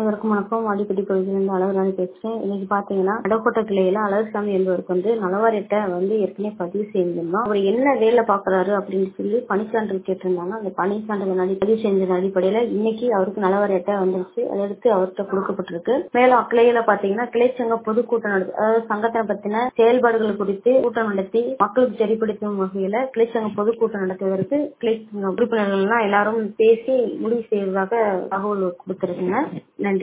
அனைவருக்கும் வணக்கம் வாடிப்பட்டி பகுதியிலிருந்து அழகுராணி பேசுறேன் இன்னைக்கு பாத்தீங்கன்னா வடகோட்டை கிளையில அழகுசாமி என்பவருக்கு வந்து நலவாரியத்தை வந்து ஏற்கனவே பதிவு செய்திருந்தோம் அவர் என்ன வேலை பாக்குறாரு அப்படின்னு சொல்லி பணிச்சான்றிதழ் கேட்டிருந்தாங்க அந்த பணிச்சான்றிதழ் அடி பதிவு செஞ்ச அடிப்படையில இன்னைக்கு அவருக்கு நலவாரியத்தை வந்துருச்சு அதை எடுத்து அவர்கிட்ட கொடுக்கப்பட்டிருக்கு மேலும் கிளையில பாத்தீங்கன்னா கிளைச்சங்க பொதுக்கூட்டம் நடத்து அதாவது சங்கத்தை பத்தின செயல்பாடுகள் குறித்து கூட்டம் நடத்தி மக்களுக்கு தெரியப்படுத்தும் வகையில கிளைச்சங்க பொதுக்கூட்டம் நடத்துவதற்கு கிளை உறுப்பினர்கள் எல்லாம் எல்லாரும் பேசி முடிவு செய்வதாக தகவல் கொடுத்திருக்குங்க நன்றி